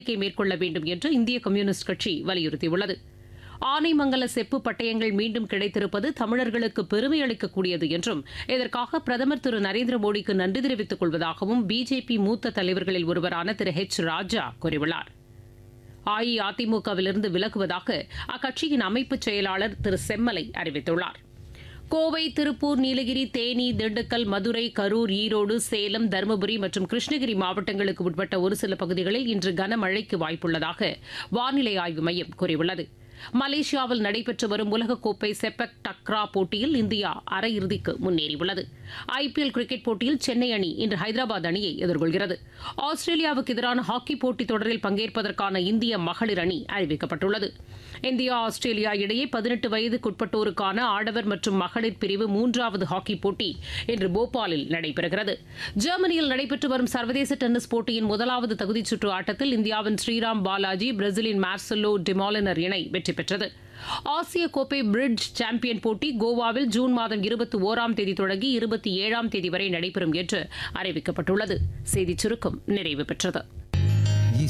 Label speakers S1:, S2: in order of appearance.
S1: நடவடிக்கை மேற்கொள்ள வேண்டும் என்று இந்திய கம்யூனிஸ்ட் கட்சி வலியுறுத்தியுள்ளது ஆனைமங்கல செப்பு பட்டயங்கள் மீண்டும் கிடைத்திருப்பது தமிழர்களுக்கு பெருமை அளிக்கக்கூடியது என்றும் இதற்காக பிரதமர் திரு நரேந்திர மோடிக்கு நன்றி தெரிவித்துக் கொள்வதாகவும் பிஜேபி மூத்த தலைவர்களில் ஒருவரான திரு ஹெச் ராஜா கூறியுள்ளார் அஇஅதிமுகவிலிருந்து விலகுவதாக அக்கட்சியின் அமைப்பு செயலாளர் திரு செம்மலை அறிவித்துள்ளார் கோவை திருப்பூர் நீலகிரி தேனி திண்டுக்கல் மதுரை கரூர் ஈரோடு சேலம் தருமபுரி மற்றும் கிருஷ்ணகிரி மாவட்டங்களுக்கு உட்பட்ட ஒரு சில பகுதிகளில் இன்று கனமழைக்கு வாய்ப்புள்ளதாக வானிலை ஆய்வு மையம் கூறியுள்ளது மலேசியாவில் நடைபெற்று வரும் உலகக்கோப்பை செப்பக் டக்ரா போட்டியில் இந்தியா அரையிறுதிக்கு முன்னேறியுள்ளது ஐபிஎல் கிரிக்கெட் போட்டியில் சென்னை அணி இன்று ஹைதராபாத் அணியை எதிர்கொள்கிறது ஆஸ்திரேலியாவுக்கு எதிரான ஹாக்கி போட்டித் தொடரில் பங்கேற்பதற்கான இந்திய மகளிர் அணி அறிவிக்கப்பட்டுள்ளது இந்தியா ஆஸ்திரேலியா இடையே பதினெட்டு வயதுக்குட்பட்டோருக்கான ஆடவர் மற்றும் மகளிர் பிரிவு மூன்றாவது ஹாக்கி போட்டி இன்று போபாலில் நடைபெறுகிறது ஜெர்மனியில் நடைபெற்று வரும் சர்வதேச டென்னிஸ் போட்டியின் முதலாவது தகுதிச் சுற்று ஆட்டத்தில் இந்தியாவின் ஸ்ரீராம் பாலாஜி பிரேசிலின் மார்செலோ டிமாலினர் இணை வெற்றி பெற்றது ஆசிய கோப்பை பிரிட்ஜ் சாம்பியன் போட்டி கோவாவில் ஜூன் மாதம் இருபத்தி ஓராம் தேதி தொடங்கி இருபத்தி ஏழாம் தேதி வரை நடைபெறும் என்று அறிவிக்கப்பட்டுள்ளது செய்திச் சுருக்கம் நிறைவு பெற்றது